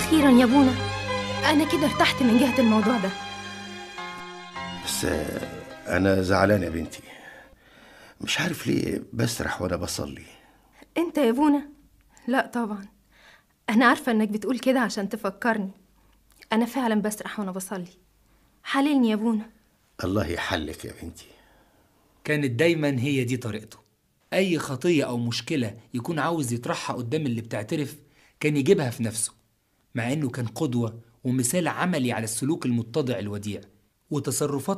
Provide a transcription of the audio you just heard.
أخيرا يا بونا أنا كده ارتحت من جهة الموضوع ده بس آه، انا زعلان يا بنتي مش عارف ليه بسرح وانا بصلي أنت يا بونا لا طبعا أنا عارفة إنك بتقول كده عشان تفكرني أنا فعلا بسرح وأنا بصلي حللني يا بونا الله يحلك يا بنتي كانت دايما هي دي طريقته أي خطية أو مشكلة يكون عاوز يطرحها قدام اللي بتعترف كان يجيبها في نفسه مع إنه كان قدوة ومثال عملي على السلوك المتضع الوديع وتصرفات